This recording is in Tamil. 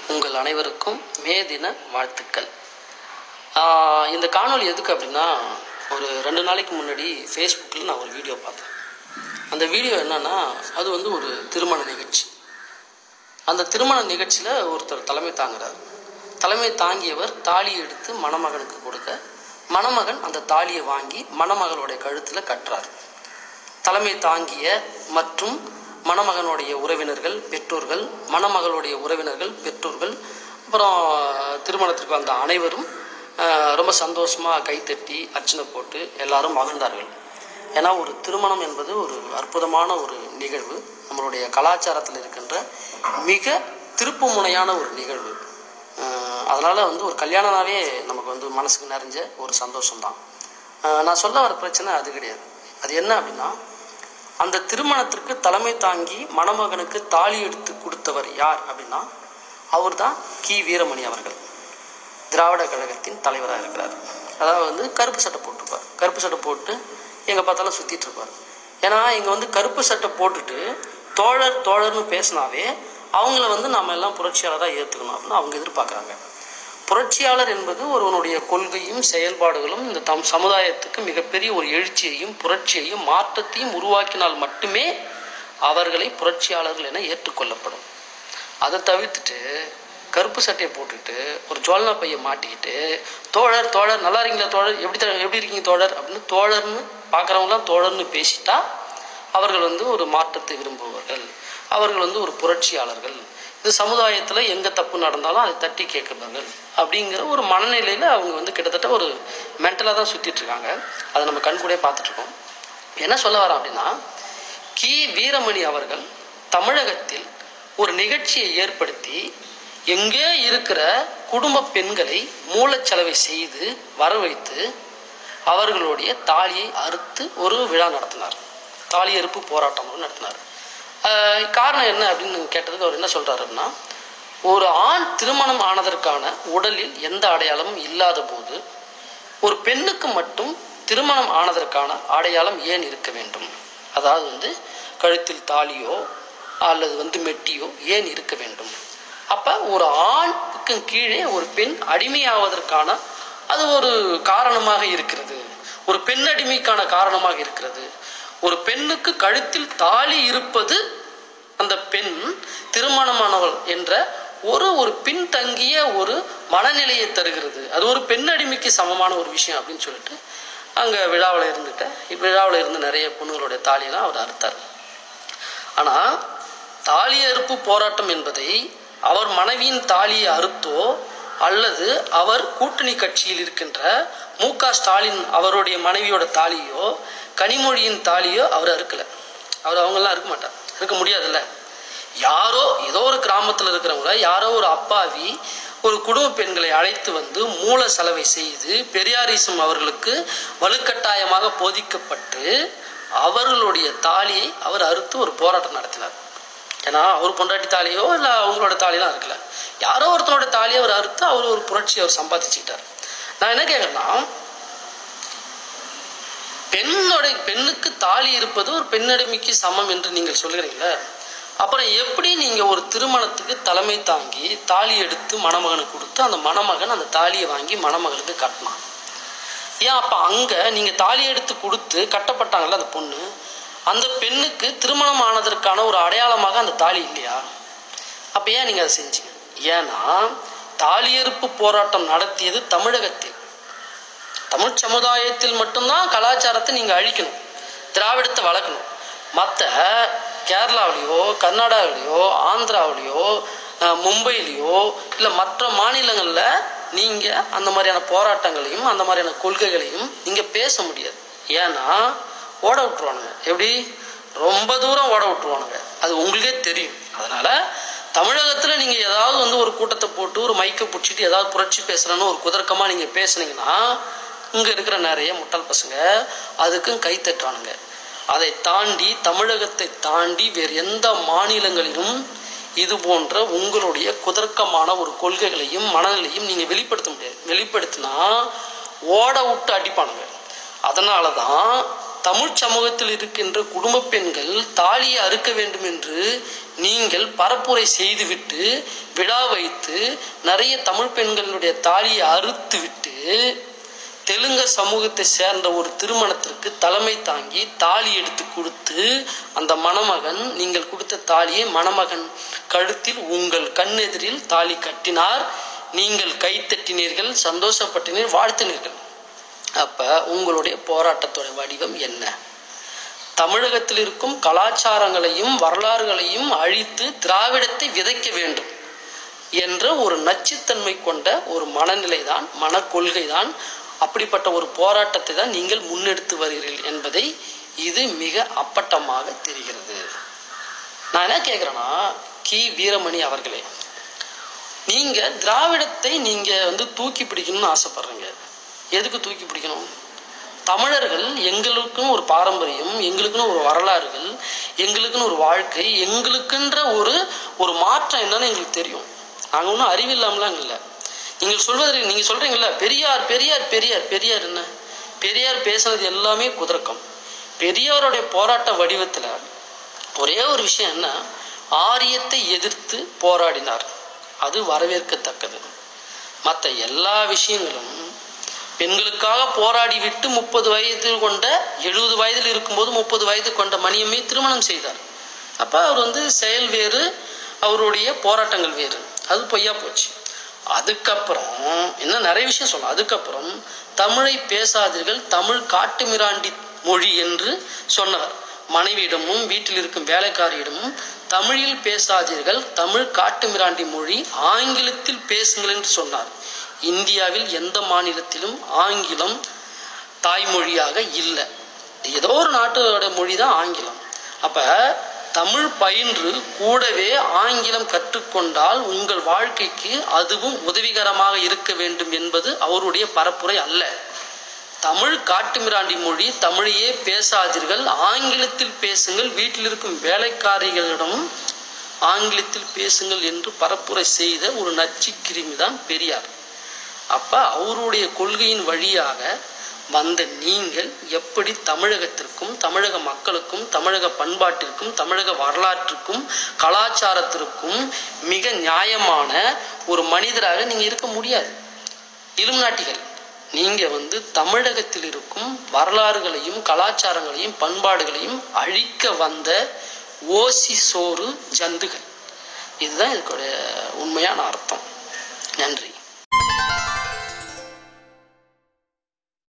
உங்கள் அனைவருக்கும் மே தின வாழ்த்துக்கள் ஆஹ் இந்த காணொளி எதுக்கு அப்படின்னா ஒரு ரெண்டு நாளைக்கு முன்னாடி ஃபேஸ்புக்கில் நான் ஒரு வீடியோ பார்த்தேன் அந்த வீடியோ என்னன்னா அது வந்து ஒரு திருமண நிகழ்ச்சி அந்த திருமண நிகழ்ச்சியில் ஒருத்தர் தலைமை தாங்குறார் தலைமை தாங்கியவர் தாலியை எடுத்து மணமகனுக்கு கொடுக்க மணமகன் அந்த தாலியை வாங்கி மணமகளுடைய கழுத்தில் கட்டுறார் தலைமை தாங்கிய மற்றும் மணமகனுடைய உறவினர்கள் பெற்றோர்கள் மணமகளுடைய உறவினர்கள் பெற்றோர்கள் அப்புறம் திருமணத்திற்கு வந்த அனைவரும் ஆஹ், ரொம்ப சந்தோஷமாக கைத்தட்டி அர்ச்சனை போட்டு எல்லாரும் மகிழ்ந்தார்கள் ஏன்னா ஒரு திருமணம் என்பது ஒரு அற்புதமான ஒரு நிகழ்வு நம்மளுடைய கலாச்சாரத்தில் இருக்கின்ற மிக திருப்பு முனையான ஒரு நிகழ்வு ஆஹ், அதனால வந்து ஒரு கல்யாணம்னாவே நமக்கு வந்து மனசுக்கு நிறைஞ்ச ஒரு சந்தோஷம்தான் ஆஹ், நான் சொல்ல வர பிரச்சனை அது கிடையாது அது என்ன அப்படின்னா அந்த திருமணத்திற்கு தலைமை தாங்கி மணமகனுக்கு தாலி எடுத்து கொடுத்தவர் யார் அப்படின்னா அவர்தான் கி வீரமணி அவர்கள் திராவிட கழகத்தின் தலைவராக இருக்கிறார் அதாவது வந்து கருப்பு சட்டை போட்டிருப்பார் கருப்பு சட்டை போட்டு எங்கே பார்த்தாலும் சுற்றிட்டு இருப்பார் ஏன்னா இங்கே வந்து கருப்பு சட்டை போட்டுட்டு தோழர் தோழர்னு பேசினாவே அவங்கள வந்து நம்ம எல்லாம் புரட்சியாளராக ஏற்றுக்கணும் அப்படின்னு அவங்க எதிர்பார்க்குறாங்க புரட்சியாளர் என்பது ஒருவனுடைய கொள்கையும் செயல்பாடுகளும் இந்த தம் சமுதாயத்துக்கு மிகப்பெரிய ஒரு எழுச்சியையும் புரட்சியையும் மாற்றத்தையும் உருவாக்கினால் மட்டுமே அவர்களை புரட்சியாளர்கள் என ஏற்றுக்கொள்ளப்படும் அதை தவிர்த்துட்டு கருப்பு சட்டையை போட்டுக்கிட்டு ஒரு ஜுவல்னா பையை மாட்டிக்கிட்டு தோழர் தோழர் நல்லா இருக்கீங்களா தோழர் எப்படி த- எப்படி இருக்கீங்க தோழர் அப்படின்னு தோழர்னு பார்க்குறவங்களாம் தோழர்னு பேசிட்டா அவர்கள் வந்து ஒரு மாற்றத்தை விரும்புபவர்கள் அவர்கள் வந்து ஒரு புரட்சியாளர்கள் இந்த சமுதாயத்தில் எங்கே தப்பு நடந்தாலும் அதை தட்டி கேட்கிறவர்கள் அப்படிங்கிற ஒரு மனநிலையில் அவங்க வந்து கிட்டத்தட்ட ஒரு மென்டலாக தான் சுற்றிட்டு இருக்காங்க அதை நம்ம கண்கூடே பார்த்துட்ருக்கோம் என்ன சொல்ல வரேன் அப்படின்னா கி வீரமணி அவர்கள் தமிழகத்தில் ஒரு நிகழ்ச்சியை ஏற்படுத்தி எங்கே இருக்கிற குடும்ப பெண்களை மூலச்சலவை செய்து வரவைத்து அவர்களுடைய தாலியை அறுத்து ஒரு விழா நடத்தினார் தாலி அறுப்பு போராட்டம் ஒன்று நடத்தினார் ஆஹ் காரணம் என்ன அப்படின்னு கேட்டதுக்கு அவர் என்ன சொல்றாரு அப்படின்னா ஒரு ஆண் திருமணம் ஆனதற்கான உடலில் எந்த அடையாளமும் இல்லாத போது ஒரு பெண்ணுக்கு மட்டும் திருமணம் ஆனதற்கான அடையாளம் ஏன் இருக்க வேண்டும் அதாவது வந்து கழுத்தில் தாலியோ அல்லது வந்து மெட்டியோ ஏன் இருக்க வேண்டும் அப்ப ஒரு ஆணுக்கு கீழே ஒரு பெண் அடிமையாவதற்கான அது ஒரு காரணமாக இருக்கிறது ஒரு பெண் அடிமைக்கான காரணமாக இருக்கிறது ஒரு பெண்ணுக்கு கழுத்தில் தாலி இருப்பது அந்த பெண் திருமணமானவள் என்ற ஒரு ஒரு பின்தங்கிய ஒரு மனநிலையை தருகிறது அது ஒரு பெண் அடிமைக்கு சமமான ஒரு விஷயம் அப்படின்னு சொல்லிட்டு அங்கே விழாவில் இருந்துட்டு விழாவில் இருந்து நிறைய பொண்ணுங்களுடைய தாலியெல்லாம் அவர் அறுத்தார் ஆனால் தாலி அறுப்பு போராட்டம் என்பதை அவர் மனைவியின் தாலியை அறுத்தோ அல்லது அவர் கூட்டணி கட்சியில் இருக்கின்ற மு க ஸ்டாலின் அவருடைய மனைவியோட தாலியோ கனிமொழியின் தாலியோ அவர் அறுக்கல அவர் அவங்கெல்லாம் அறுக்க மாட்டார் இருக்க முடியாதுல்ல யாரோ ஏதோ ஒரு கிராமத்தில் இருக்கிறவங்கள யாரோ ஒரு அப்பாவி ஒரு குடும்ப பெண்களை அழைத்து வந்து மூல செலவை செய்து பெரியாரிசம் அவர்களுக்கு வலுக்கட்டாயமாக போதிக்கப்பட்டு அவர்களுடைய தாலியை அவர் அறுத்து ஒரு போராட்டம் நடத்தினார் ஏன்னா அவர் பொண்டாட்டி தாலியோ இல்லை அவங்களோட தாலியெல்லாம் இருக்கல யாரோ ஒருத்தனோட தாலியை அவர் அறுத்து அவர் ஒரு புரட்சி அவர் சம்பாதிச்சுக்கிட்டார் நான் என்ன கேட்குறேன்னா பெண்ணோட பெண்ணுக்கு தாலி இருப்பது ஒரு பெண்ணடிமைக்கு சமம் என்று நீங்கள் சொல்கிறீங்களே அப்புறம் எப்படி நீங்க ஒரு திருமணத்துக்கு தலைமை தாங்கி தாலி எடுத்து மணமகனுக்கு கொடுத்து அந்த மணமகன் அந்த தாலியை வாங்கி மணமகளுக்கு கட்டினான் ஏன் அப்ப அங்க நீங்க தாலி எடுத்து கொடுத்து கட்டப்பட்டாங்கல்ல அந்த பொண்ணு அந்த பெண்ணுக்கு திருமணம் ஆனதற்கான ஒரு அடையாளமாக அந்த தாலி இல்லையா அப்ப ஏன் நீங்க அதை செஞ்சீங்க ஏன்னா தாலியறுப்பு போராட்டம் நடத்தியது தமிழகத்தில் தமிழ் சமுதாயத்தில் மட்டும்தான் கலாச்சாரத்தை நீங்க அழிக்கணும் திராவிடத்தை வளர்க்கணும் மற்ற கேரளாவிலேயோ கர்நாடகாவிலேயோ ஆந்திராவிலேயோ அஹ், மும்பையிலேயோ இல்லை மற்ற மாநிலங்களில் நீங்கள் அந்த மாதிரியான போராட்டங்களையும் அந்த மாதிரியான கொள்கைகளையும் நீங்கள் பேச முடியாது ஏன்னா ஓட விட்டுருவானுங்க எப்படி ரொம்ப தூரம் ஓட விட்டுருவானுங்க அது உங்களுக்கே தெரியும் அதனால் தமிழகத்தில் நீங்கள் ஏதாவது வந்து ஒரு கூட்டத்தை போட்டு ஒரு மைக்கை பிடிச்சிட்டு ஏதாவது புரட்சி பேசுகிறேன்னு ஒரு குதர்க்கமாக நீங்கள் பேசுனீங்கன்னா இங்கே இருக்கிற நிறைய முட்டாள் பசங்க அதுக்கும் கை தட்டுவானுங்க அதை தாண்டி தமிழகத்தை தாண்டி வேறு எந்த மாநிலங்களிலும் இது போன்ற உங்களுடைய குதர்க்கமான ஒரு கொள்கைகளையும் மனநிலையும் நீங்கள் வெளிப்படுத்த முடியாது வெளிப்படுத்தினா ஓட விட்டு அடிப்பானுங்க அதனால தான் தமிழ் சமூகத்தில் இருக்கின்ற குடும்ப பெண்கள் தாலியை அறுக்க வேண்டும் என்று நீங்கள் பரப்புரை செய்துவிட்டு விழா வைத்து நிறைய தமிழ் பெண்களுடைய தாலியை அறுத்து விட்டு தெலுங்க சமூகத்தை சேர்ந்த ஒரு திருமணத்திற்கு தலைமை தாங்கி தாலி எடுத்து கொடுத்து அந்த மணமகன் நீங்கள் கொடுத்த தாலியை மணமகன் கழுத்தில் உங்கள் கண்ணெதிரில் தாலி கட்டினார் நீங்கள் கைத்தட்டினீர்கள் சந்தோஷப்பட்டினீர்கள் வாழ்த்தினீர்கள் அப்ப உங்களுடைய போராட்டத்தோட வடிவம் என்ன தமிழகத்தில் இருக்கும் கலாச்சாரங்களையும் வரலாறுகளையும் அழித்து திராவிடத்தை விதைக்க வேண்டும் என்ற ஒரு நச்சுத்தன்மை கொண்ட ஒரு மனநிலை தான் மனக்கொள்கை தான் அப்படிப்பட்ட ஒரு போராட்டத்தை தான் நீங்கள் முன்னெடுத்து வருகிறீர்கள் என்பதை இது மிக அப்பட்டமாக தெரிகிறது நான் என்ன கேட்குறேன்னா கி வீரமணி அவர்களே நீங்க திராவிடத்தை நீங்க வந்து தூக்கி பிடிக்கணும்னு ஆசைப்படுறீங்க எதுக்கு தூக்கி பிடிக்கணும் தமிழர்கள் எங்களுக்குன்னு ஒரு பாரம்பரியம் எங்களுக்குன்னு ஒரு வரலாறுகள் எங்களுக்குன்னு ஒரு வாழ்க்கை எங்களுக்குன்ற ஒரு ஒரு மாற்றம் என்னன்னு எங்களுக்கு தெரியும் நாங்கள் ஒன்றும் அறிவில்லாமலாம் இல்லை நீங்கள் சொல்வது நீங்கள் சொல்கிறீங்கல்ல பெரியார் பெரியார் பெரியார் பெரியார் என்ன பெரியார் பேசுனது எல்லாமே குதர்க்கம் பெரியாருடைய போராட்ட வடிவத்தில் ஒரே ஒரு விஷயம் என்ன ஆரியத்தை எதிர்த்து போராடினார் அது வரவேற்கத்தக்கது மற்ற எல்லா விஷயங்களும் பெண்களுக்காக போராடி விட்டு முப்பது வயது கொண்ட எழுபது வயதில் இருக்கும்போது முப்பது வயது கொண்ட மணியம்மை திருமணம் செய்தார் அப்போ அவர் வந்து செயல் வேறு அவருடைய போராட்டங்கள் வேறு அது பொய்யா போச்சு அதுக்கப்புறம் இன்னும் நிறைய விஷயம் சொல்லலாம் அதுக்கப்புறம் தமிழை பேசாதீர்கள் தமிழ் காட்டுமிராண்டி மொழி என்று சொன்னவர் மனைவியிடமும் வீட்டில் இருக்கும் வேலைக்காரியிடமும் தமிழில் பேசாதீர்கள் தமிழ் காட்டுமிராண்டி மொழி ஆங்கிலத்தில் பேசுங்கள் என்று சொன்னார் இந்தியாவில் எந்த மாநிலத்திலும் ஆங்கிலம் தாய்மொழியாக இல்லை ஏதோ ஒரு நாட்டோட மொழி தான் ஆங்கிலம் அப்ப தமிழ் பயின்று கூடவே ஆங்கிலம் கற்றுக்கொண்டால் உங்கள் வாழ்க்கைக்கு அதுவும் உதவிகரமாக இருக்க வேண்டும் என்பது அவருடைய பரப்புரை அல்ல தமிழ் காட்டுமிராண்டி மொழி தமிழையே பேசாதீர்கள் ஆங்கிலத்தில் பேசுங்கள் வீட்டில் இருக்கும் வேலைக்காரிகளிடம் ஆங்கிலத்தில் பேசுங்கள் என்று பரப்புரை செய்த ஒரு நச்சு கிருமி தான் பெரியார் அப்ப அவருடைய கொள்கையின் வழியாக வந்த நீங்கள் எப்படி தமிழகத்திற்கும் தமிழக மக்களுக்கும் தமிழக பண்பாட்டிற்கும் தமிழக வரலாற்றுக்கும் கலாச்சாரத்திற்கும் மிக நியாயமான ஒரு மனிதராக நீங்க இருக்க முடியாது இலுமினாட்டிகள் நீங்க வந்து தமிழகத்தில் இருக்கும் வரலாறுகளையும் கலாச்சாரங்களையும் பண்பாடுகளையும் அழிக்க வந்த ஓசி சோறு ஜந்துகள் இதுதான் இதுக்குடைய உண்மையான அர்த்தம் நன்றி